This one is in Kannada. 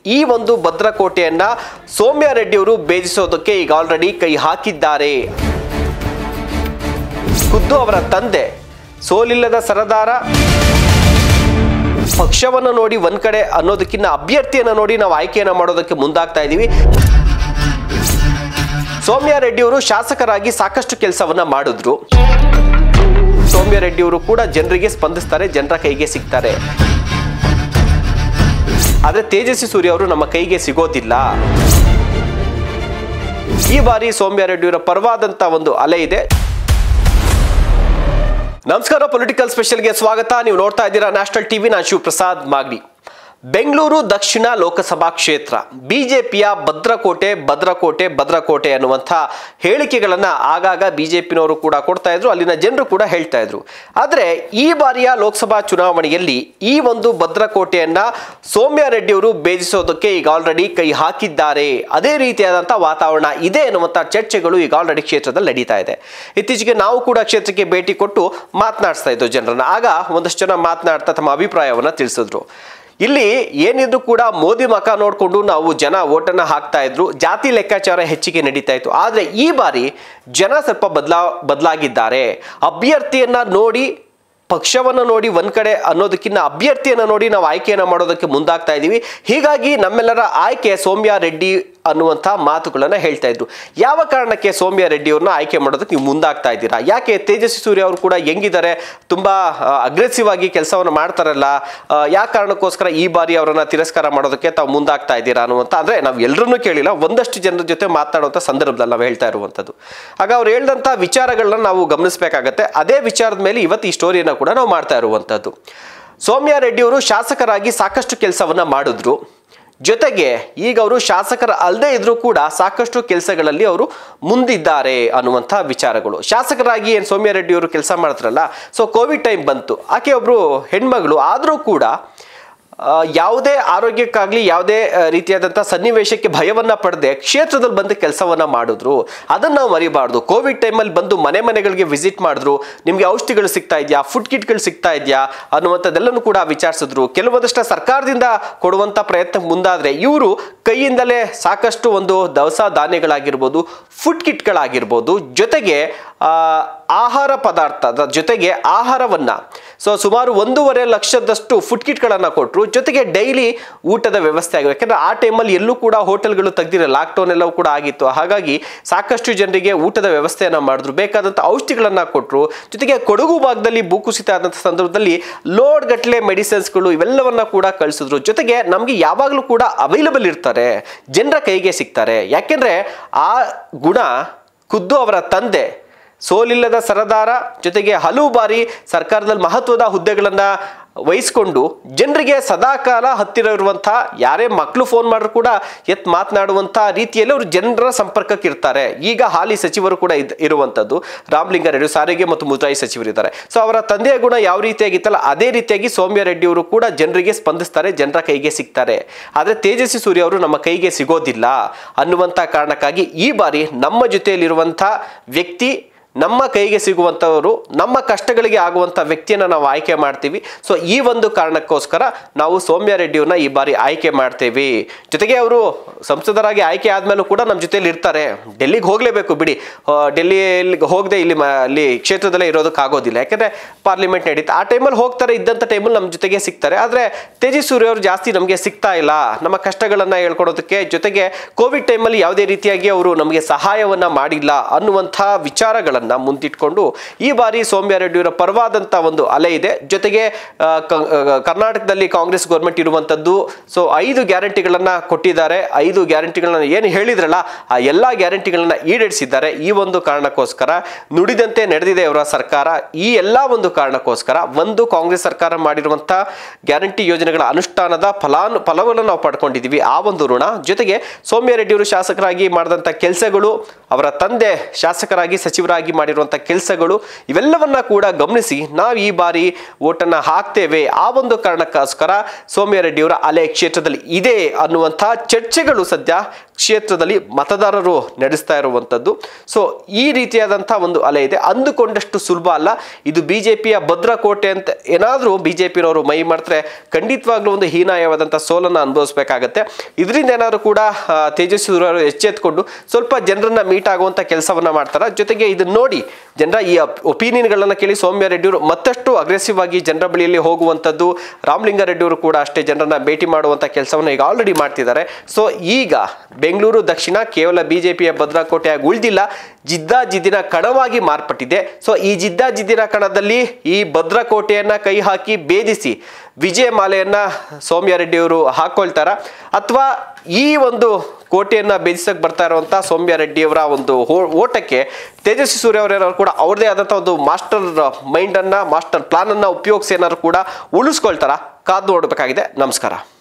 ಈ ಒಂದು ಭದ್ರಕೋಟೆಯನ್ನ ಸೌಮ್ಯ ರೆಡ್ಡಿಯವರು ಭೇದಿಸೋದಕ್ಕೆ ಈಗ ಆಲ್ರೆಡಿ ಕೈ ಹಾಕಿದ್ದಾರೆ ಖುದ್ದು ಅವರ ತಂದೆ ಸೋಲಿಲ್ಲದ ಸರದಾರ ಪಕ್ಷವನ್ನು ನೋಡಿ ಒಂದ್ ಕಡೆ ಅನ್ನೋದಕ್ಕಿಂತ ಅಭ್ಯರ್ಥಿಯನ್ನು ನೋಡಿ ನಾವು ಆಯ್ಕೆಯನ್ನ ಮಾಡೋದಕ್ಕೆ ಮುಂದಾಗ್ತಾ ಇದ್ದೀವಿ ಸೌಮ್ಯ ರೆಡ್ಡಿಯವರು ಶಾಸಕರಾಗಿ ಸಾಕಷ್ಟು ಕೆಲಸವನ್ನ ಮಾಡಿದ್ರು ಸೌಮ್ಯ ರೆಡ್ಡಿಯವರು ಕೂಡ ಜನರಿಗೆ ಸ್ಪಂದಿಸ್ತಾರೆ ಜನರ ಕೈಗೆ ಸಿಗ್ತಾರೆ ಆದ್ರೆ ತೇಜಸ್ವಿ ಸೂರ್ಯ ಅವರು ನಮ್ಮ ಕೈಗೆ ಸಿಗೋದಿಲ್ಲ ಈ ಬಾರಿ ಸೌಮ್ಯ ರೆಡ್ಡಿಯವರ ಪರವಾದಂತ ಒಂದು ಅಲೆ ಇದೆ ನಮಸ್ಕಾರ ಪೊಲಿಟಿಕಲ್ ಸ್ಪೆಷಲ್ಗೆ ಸ್ವಾಗತ ನೀವು ನೋಡ್ತಾ ಇದ್ದೀರಾ ನ್ಯಾಷನಲ್ ಟಿವಿ ನಾನು ಶಿವಪ್ರಸಾದ್ ಮಾಗ್ಡಿ ಬೆಂಗಳೂರು ದಕ್ಷಿಣ ಲೋಕಸಭಾ ಕ್ಷೇತ್ರ ಬಿಜೆಪಿಯ ಭದ್ರಕೋಟೆ ಭದ್ರಕೋಟೆ ಭದ್ರಕೋಟೆ ಅನ್ನುವಂಥ ಹೇಳಿಕೆಗಳನ್ನ ಆಗಾಗ ಬಿಜೆಪಿನವರು ಕೂಡ ಕೊಡ್ತಾ ಇದ್ರು ಅಲ್ಲಿನ ಜನರು ಕೂಡ ಹೇಳ್ತಾ ಇದ್ರು ಆದರೆ ಈ ಬಾರಿಯ ಲೋಕಸಭಾ ಚುನಾವಣೆಯಲ್ಲಿ ಈ ಒಂದು ಭದ್ರಕೋಟೆಯನ್ನ ಸೌಮ್ಯ ರೆಡ್ಡಿಯವರು ಭೇದಿಸೋದಕ್ಕೆ ಈಗ ಆಲ್ರೆಡಿ ಕೈ ಹಾಕಿದ್ದಾರೆ ಅದೇ ರೀತಿಯಾದಂಥ ವಾತಾವರಣ ಇದೆ ಅನ್ನುವಂಥ ಚರ್ಚೆಗಳು ಈಗ ಆಲ್ರೆಡಿ ಕ್ಷೇತ್ರದಲ್ಲಿ ನಡೀತಾ ಇದೆ ಇತ್ತೀಚೆಗೆ ನಾವು ಕೂಡ ಕ್ಷೇತ್ರಕ್ಕೆ ಭೇಟಿ ಕೊಟ್ಟು ಮಾತನಾಡಿಸ್ತಾ ಇದ್ದೋ ಜನರನ್ನ ಆಗ ಒಂದಷ್ಟು ಜನ ಮಾತನಾಡ್ತಾ ತಮ್ಮ ಅಭಿಪ್ರಾಯವನ್ನ ತಿಳಿಸಿದ್ರು ಇಲ್ಲಿ ಏನಿದ್ರು ಕೂಡ ಮೋದಿ ಮಕ ನೋಡಿಕೊಂಡು ನಾವು ಜನ ಓಟನ್ನ ಹಾಕ್ತಾ ಇದ್ರು ಜಾತಿ ಲೆಕ್ಕಾಚಾರ ಹೆಚ್ಚಿಗೆ ನಡೀತಾ ಇತ್ತು ಆದರೆ ಈ ಬಾರಿ ಜನ ಸ್ವಲ್ಪ ಬದಲಾ ಬದಲಾಗಿದ್ದಾರೆ ಅಭ್ಯರ್ಥಿಯನ್ನ ನೋಡಿ ಪಕ್ಷವನ್ನು ನೋಡಿ ಒಂದ್ ಕಡೆ ಅನ್ನೋದಕ್ಕಿಂತ ಅಭ್ಯರ್ಥಿಯನ್ನು ನೋಡಿ ನಾವು ಆಯ್ಕೆಯನ್ನ ಮಾಡೋದಕ್ಕೆ ಮುಂದಾಗ್ತಾ ಇದ್ದೀವಿ ಹೀಗಾಗಿ ನಮ್ಮೆಲ್ಲರ ಆಯ್ಕೆ ಸೌಮ್ಯ ರೆಡ್ಡಿ ಅನ್ನುವಂಥ ಮಾತುಗಳನ್ನ ಹೇಳ್ತಾ ಇದ್ರು ಯಾವ ಕಾರಣಕ್ಕೆ ಸೌಮ್ಯ ರೆಡ್ಡಿ ಅವ್ರನ್ನ ಆಯ್ಕೆ ಮಾಡೋದಕ್ಕೆ ನೀವು ಮುಂದಾಗ್ತಾ ಇದ್ದೀರಾ ಯಾಕೆ ತೇಜಸ್ವಿ ಸೂರ್ಯ ಅವರು ಕೂಡ ಹೆಂಗಿದ್ದಾರೆ ತುಂಬಾ ಅಗ್ರೆಸಿವ್ ಆಗಿ ಕೆಲಸವನ್ನು ಮಾಡ್ತಾರಲ್ಲ ಆ, ಯಾವ ಕಾರಣಕ್ಕೋಸ್ಕರ ಈ ಬಾರಿ ಅವರನ್ನ ತಿರಸ್ಕಾರ ಮಾಡೋದಕ್ಕೆ ತಾವು ಮುಂದಾಗ್ತಾ ಇದ್ದೀರಾ ಅನ್ನುವಂಥ ಅಂದ್ರೆ ನಾವು ಎಲ್ಲರನ್ನೂ ಕೇಳಿಲ್ಲ ಒಂದಷ್ಟು ಜನರ ಜೊತೆ ಮಾತನಾಡುವಂಥ ಸಂದರ್ಭದಲ್ಲಿ ನಾವು ಹೇಳ್ತಾ ಇರುವಂಥದ್ದು ಆಗ ಅವ್ರು ಹೇಳಿದಂಥ ವಿಚಾರಗಳನ್ನ ನಾವು ಗಮನಿಸಬೇಕಾಗತ್ತೆ ಅದೇ ವಿಚಾರದ ಮೇಲೆ ಇವತ್ತು ಈ ಸ್ಟೋರಿಯನ್ನು ಕೂಡ ನಾವು ಮಾಡ್ತಾ ಇರುವಂಥದ್ದು ಸೌಮ್ಯ ರೆಡ್ಡಿ ಅವರು ಶಾಸಕರಾಗಿ ಸಾಕಷ್ಟು ಕೆಲಸವನ್ನ ಮಾಡಿದ್ರು ಜೊತೆಗೆ ಈಗ ಅವರು ಶಾಸಕರ ಅಲ್ಲದೆ ಇದ್ರೂ ಕೂಡ ಸಾಕಷ್ಟು ಕೆಲಸಗಳಲ್ಲಿ ಅವರು ಮುಂದಿದ್ದಾರೆ ಅನ್ನುವಂಥ ವಿಚಾರಗಳು ಶಾಸಕರಾಗಿ ಏನು ಸೌಮ್ಯ ರೆಡ್ಡಿ ಅವರು ಕೆಲಸ ಮಾಡ್ತಾರಲ್ಲ ಸೊ ಕೋವಿಡ್ ಟೈಮ್ ಬಂತು ಆಕೆ ಒಬ್ರು ಹೆಣ್ಮಗಳು ಆದರೂ ಕೂಡ ಆ, ಯಾವುದೇ ಆರೋಗ್ಯಕ್ಕಾಗ್ಲಿ ಯಾವುದೇ ಆ, ರೀತಿಯಾದಂಥ ಸನ್ನಿವೇಶಕ್ಕೆ ಭಯವನ್ನ ಪಡೆದೆ ಕ್ಷೇತ್ರದಲ್ಲಿ ಬಂದು ಕೆಲಸವನ್ನ ಮಾಡಿದ್ರು ಅದನ್ನ ನಾವು ಮರಿಬಾರ್ದು ಕೋವಿಡ್ ಟೈಮಲ್ಲಿ ಬಂದು ಮನೆ ಮನೆಗಳಿಗೆ ವಿಸಿಟ್ ಮಾಡಿದ್ರು ನಿಮಗೆ ಔಷಧಿಗಳು ಸಿಗ್ತಾ ಇದೆಯಾ ಫುಡ್ ಕಿಟ್ಗಳು ಸಿಗ್ತಾ ಇದೆಯಾ ಅನ್ನುವಂಥದ್ದೆಲ್ಲನೂ ಕೂಡ ವಿಚಾರಿಸಿದ್ರು ಕೆಲವೊಂದಷ್ಟು ಸರ್ಕಾರದಿಂದ ಕೊಡುವಂಥ ಪ್ರಯತ್ನ ಮುಂದಾದ್ರೆ ಇವರು ಕೈಯಿಂದಲೇ ಸಾಕಷ್ಟು ಒಂದು ದವಸ ಧಾನ್ಯಗಳಾಗಿರ್ಬೋದು ಫುಡ್ ಕಿಟ್ಗಳಾಗಿರ್ಬೋದು ಜೊತೆಗೆ ಆ, ಆಹಾರ ಪದಾರ್ಥದ ಜೊತೆಗೆ ಆಹಾರವನ್ನ ಸೊ ಸುಮಾರು ಒಂದೂವರೆ ಲಕ್ಷದಷ್ಟು ಫುಡ್ ಕಿಟ್ಗಳನ್ನು ಕೊಟ್ಟರು ಜೊತೆಗೆ ಡೈಲಿ ಊಟದ ವ್ಯವಸ್ಥೆ ಆಗಿದೆ ಯಾಕಂದ್ರೆ ಆ ಟೈಮಲ್ಲಿ ಎಲ್ಲೂ ಕೂಡ ಹೋಟೆಲ್ಗಳು ತೆಗ್ದಿರೋ ಲಾಕ್ಡೌನ್ ಎಲ್ಲವೂ ಕೂಡ ಆಗಿತ್ತು ಹಾಗಾಗಿ ಸಾಕಷ್ಟು ಜನರಿಗೆ ಊಟದ ವ್ಯವಸ್ಥೆಯನ್ನ ಮಾಡಿದ್ರು ಬೇಕಾದಂಥ ಔಷಧಿಗಳನ್ನ ಕೊಟ್ಟರು ಜೊತೆಗೆ ಕೊಡಗು ಭಾಗದಲ್ಲಿ ಭೂಕುಸಿತ ಆದಂಥ ಸಂದರ್ಭದಲ್ಲಿ ಲೋಡ್ ಗಟ್ಟಲೆ ಮೆಡಿಸಿನ್ಸ್ಗಳು ಇವೆಲ್ಲವನ್ನ ಕೂಡ ಕಳಿಸಿದ್ರು ಜೊತೆಗೆ ನಮಗೆ ಯಾವಾಗಲೂ ಕೂಡ ಅವೈಲಬಲ್ ಇರ್ತಾರೆ ಜನರ ಕೈಗೆ ಸಿಗ್ತಾರೆ ಯಾಕೆಂದ್ರೆ ಆ ಗುಣ ಖುದ್ದು ಅವರ ತಂದೆ ಸೋಲಿಲ್ಲದ ಸರದಾರ ಜೊತೆಗೆ ಹಲವು ಬಾರಿ ಸರ್ಕಾರದಲ್ಲಿ ಮಹತ್ವದ ಹುದ್ದೆಗಳನ್ನ ವಹಿಸ್ಕೊಂಡು ಜನರಿಗೆ ಸದಾಕಾಲ ಹತ್ತಿರ ಇರುವಂಥ ಯಾರೇ ಮಕ್ಕಳು ಫೋನ್ ಮಾಡಿದ್ರು ಕೂಡ ಎತ್ ಮಾತನಾಡುವಂಥ ರೀತಿಯಲ್ಲಿ ಅವರು ಜನರ ಸಂಪರ್ಕಕ್ಕೆ ಇರ್ತಾರೆ ಈಗ ಹಾಲಿ ಸಚಿವರು ಕೂಡ ಇದ್ ಇರುವಂಥದ್ದು ರಾಮಲಿಂಗಾರೆಡ್ಡಿ ಸಾರಿಗೆ ಮತ್ತು ಮುಜರಾಯಿ ಸಚಿವರಿದ್ದಾರೆ ಸೊ ಅವರ ತಂದೆಯ ಗುಣ ಯಾವ ರೀತಿಯಾಗಿತ್ತಲ್ಲ ಅದೇ ರೀತಿಯಾಗಿ ಸೌಮ್ಯ ರೆಡ್ಡಿ ಅವರು ಕೂಡ ಜನರಿಗೆ ಸ್ಪಂದಿಸ್ತಾರೆ ಜನರ ಕೈಗೆ ಸಿಗ್ತಾರೆ ಆದರೆ ತೇಜಸ್ವಿ ಸೂರ್ಯ ಅವರು ನಮ್ಮ ಕೈಗೆ ಸಿಗೋದಿಲ್ಲ ಅನ್ನುವಂಥ ಕಾರಣಕ್ಕಾಗಿ ಈ ಬಾರಿ ನಮ್ಮ ಜೊತೆಯಲ್ಲಿರುವಂಥ ವ್ಯಕ್ತಿ ನಮ್ಮ ಕೈಗೆ ಸಿಗುವಂಥವರು ನಮ್ಮ ಕಷ್ಟಗಳಿಗೆ ಆಗುವಂಥ ವ್ಯಕ್ತಿಯನ್ನು ನಾವು ಆಯ್ಕೆ ಮಾಡ್ತೀವಿ ಸೊ ಈ ಒಂದು ಕಾರಣಕ್ಕೋಸ್ಕರ ನಾವು ಸೌಮ್ಯ ರೆಡ್ಡಿಯವ್ರನ್ನ ಈ ಬಾರಿ ಆಯ್ಕೆ ಮಾಡ್ತೇವೆ ಜೊತೆಗೆ ಅವರು ಸಂಸದರಾಗಿ ಆಯ್ಕೆ ಆದ್ಮೇಲೂ ಕೂಡ ನಮ್ಮ ಜೊತೆಲಿ ಇರ್ತಾರೆ ಡೆಲ್ಲಿಗೆ ಹೋಗಲೇಬೇಕು ಬಿಡಿ ಆ, ಡೆಲ್ಲಿಗೆ ಹೋಗದೆ ಇಲ್ಲಿ ಮ- ಅಲ್ಲಿ ಕ್ಷೇತ್ರದಲ್ಲೇ ಇರೋದಕ್ಕಾಗೋದಿಲ್ಲ ಯಾಕಂದ್ರೆ ಪಾರ್ಲಿಮೆಂಟ್ ನಡೀತಾ ಆ ಟೈಮಲ್ಲಿ ಹೋಗ್ತಾರೆ ಇದ್ದಂಥ ಟೈಮಲ್ಲಿ ನಮ್ಮ ಜೊತೆಗೆ ಸಿಗ್ತಾರೆ ಆದರೆ ತೇಜಸ್ವಿ ಸೂರ್ಯ ಅವರು ಜಾಸ್ತಿ ನಮಗೆ ಸಿಗ್ತಾ ಇಲ್ಲ ನಮ್ಮ ಕಷ್ಟಗಳನ್ನು ಹೇಳ್ಕೊಡೋದಕ್ಕೆ ಜೊತೆಗೆ ಕೋವಿಡ್ ಟೈಮಲ್ಲಿ ಯಾವುದೇ ರೀತಿಯಾಗಿ ಅವರು ನಮಗೆ ಸಹಾಯವನ್ನ ಮಾಡಿಲ್ಲ ಅನ್ನುವಂಥ ವಿಚಾರಗಳನ್ನು ಮುಂದಿಟ್ಕೊಂಡು ಈ ಬಾರಿ ಸೌಮ್ಯ ರೆಡ್ಡಿಯವರ ಪರವಾದಂಥ ಒಂದು ಅಲೆ ಇದೆ ಜೊತೆಗೆ ಆ, ಕ- ಆ, ಕರ್ನಾಟಕದಲ್ಲಿ ಕಾಂಗ್ರೆಸ್ ಗೌರ್ಮೆಂಟ್ ಇರುವಂಥದ್ದು ಸೊ ಐದು ಗ್ಯಾರಂಟಿಗಳನ್ನ ಕೊಟ್ಟಿದ್ದಾರೆ ಐದು ಗ್ಯಾರಂಟಿಗಳನ್ನ ಏನು ಹೇಳಿದ್ರಲ್ಲ ಆ ಎಲ್ಲ ಗ್ಯಾರಂಟಿಗಳನ್ನ ಈಡೇರಿಸಿದ್ದಾರೆ ಈ ಒಂದು ಕಾರಣಕ್ಕೋಸ್ಕರ ನುಡಿದಂತೆ ನಡೆದಿದೆ ಅವರ ಸರ್ಕಾರ ಈ ಎಲ್ಲ ಒಂದು ಕಾರಣಕ್ಕೋಸ್ಕರ ಒಂದು ಕಾಂಗ್ರೆಸ್ ಸರ್ಕಾರ ಮಾಡಿರುವಂಥ ಗ್ಯಾರಂಟಿ ಯೋಜನೆಗಳ ಅನುಷ್ಠಾನದ ಫಲಾನು ಫಲವನ್ನು ನಾವು ಪಡ್ಕೊಂಡಿದ್ದೀವಿ ಆ ಒಂದು ಋಣ ಜೊತೆಗೆ ಸೌಮ್ಯ ರೆಡ್ಡಿಯವರು ಶಾಸಕರಾಗಿ ಮಾಡಿದಂಥ ಕೆಲಸಗಳು ಅವರ ತಂದೆ ಶಾಸಕರಾಗಿ ಸಚಿವರಾಗಿ ಅಭಿವೃದ್ಧಿಗಾಗಿ ಮಾಡಿರುವಂಥ ಕೆಲಸಗಳು ಇವೆಲ್ಲವನ್ನ ಕೂಡ ಗಮನಿಸಿ ನಾವು ಈ ಬಾರಿ ಓಟನ್ನು ಹಾಕ್ತೇವೆ ಆ ಒಂದು ಕಾರಣಕ್ಕೋಸ್ಕರ ಸೌಮ್ಯರೆಡ್ಡಿಯವರ ಅಲೆ ಕ್ಷೇತ್ರದಲ್ಲಿ ಇದೆ ಅನ್ನುವಂಥ ಚರ್ಚೆಗಳು ಸದ್ಯ ಕ್ಷೇತ್ರದಲ್ಲಿ ಮತದಾರರು ನಡೆಸ್ತಾ ಇರುವಂಥದ್ದು ಸೊ ಈ ರೀತಿಯಾದಂಥ ಒಂದು ಅಲೆ ಇದೆ ಅಂದುಕೊಂಡಷ್ಟು ಸುಲಭ ಅಲ್ಲ ಇದು ಬಿ ಜೆ ಪಿಯ ಭದ್ರಕೋಟೆ ಅಂತ ಏನಾದರೂ ಬಿ ಜೆ ಪಿರವರು ಮೈ ಮಾಡ್ತಾರೆ ಖಂಡಿತವಾಗ್ಲೂ ಒಂದು ಹೀನಾಯವಾದಂಥ ಸೋಲನ್ನು ಅನುಭವಿಸಬೇಕಾಗತ್ತೆ ಇದರಿಂದ ಏನಾದರೂ ಕೂಡ ಆ, ತೇಜಸ್ವಿ ಸೂರ್ಯರು ಎಚ್ಚೆತ್ಕೊಂಡು ಸ್ವಲ್ಪ ಜನರನ್ನ ಮೀಟ್ ಆಗುವಂಥ ಕೆಲಸವನ್ನ ಮಾಡ್ತಾರೆ ಜೊತೆಗೆ ಇದನ್ನ ನೋಡಿ ಜನರ ಈ ಒಪಿನಿಯನ್ಗಳನ್ನು ಕೇಳಿ ಸೌಮ್ಯ ರೆಡ್ಡಿಯವರು ಮತ್ತಷ್ಟು ಅಗ್ರೆಸಿವ್ ಆಗಿ ಜನರ ಬಳಿಯಲ್ಲಿ ಹೋಗುವಂಥದ್ದು ರಾಮಲಿಂಗಾರೆಡ್ಡಿಯವರು ಕೂಡ ಅಷ್ಟೇ ಜನರನ್ನ ಭೇಟಿ ಮಾಡುವಂಥ ಕೆಲಸವನ್ನು ಈಗ ಆಲ್ರೆಡಿ ಮಾಡ್ತಿದ್ದಾರೆ ಸೊ ಈಗ ಬೆಂಗಳೂರು ದಕ್ಷಿಣ ಕೇವಲ ಬಿಜೆಪಿಯ ಭದ್ರಕೋಟೆಯಾಗಿ ಉಳಿದಿಲ್ಲ ಜಿದ್ದಾಜಿದ್ದಿನ ಕಣವಾಗಿ ಮಾರ್ಪಟ್ಟಿದೆ ಸೊ ಈ ಜಿದ್ದಾಜಿದ್ದಿನ ಕಣದಲ್ಲಿ ಈ ಭದ್ರಕೋಟೆಯನ್ನ ಕೈ ಹಾಕಿ ಭೇದಿಸಿ ವಿಜಯ ಮಾಲೆಯನ್ನ ಸೌಮ್ಯ ರೆಡ್ಡಿಯವರು ಹಾಕೊಳ್ತಾರ ಅಥವಾ ಈ ಒಂದು ಕೋಟೆಯನ್ನ ಭೇದಿಸಕ್ಕೆ ಬರ್ತಾ ಇರುವಂತ ಸೌಮ್ಯ ರೆಡ್ಡಿಯವರ ಒಂದು ಹೋ- ಓಟಕ್ಕೆ ತೇಜಸ್ವಿ ಸೂರ್ಯ ಅವರೇನಾದ್ರು ಕೂಡ ಅವ್ರದೇ ಆದಂಥ ಒಂದು ಮಾಸ್ಟರ್ ಮೈಂಡ್ ಅನ್ನ ಮಾಸ್ಟರ್ ಪ್ಲಾನ್ ಅನ್ನ ಉಪಯೋಗಿಸಿ ಏನಾದ್ರು ಕೂಡ ಉಳಿಸ್ಕೊಳ್ತಾರ ಕಾದು ನೋಡಬೇಕಾಗಿದೆ ನಮಸ್ಕಾರ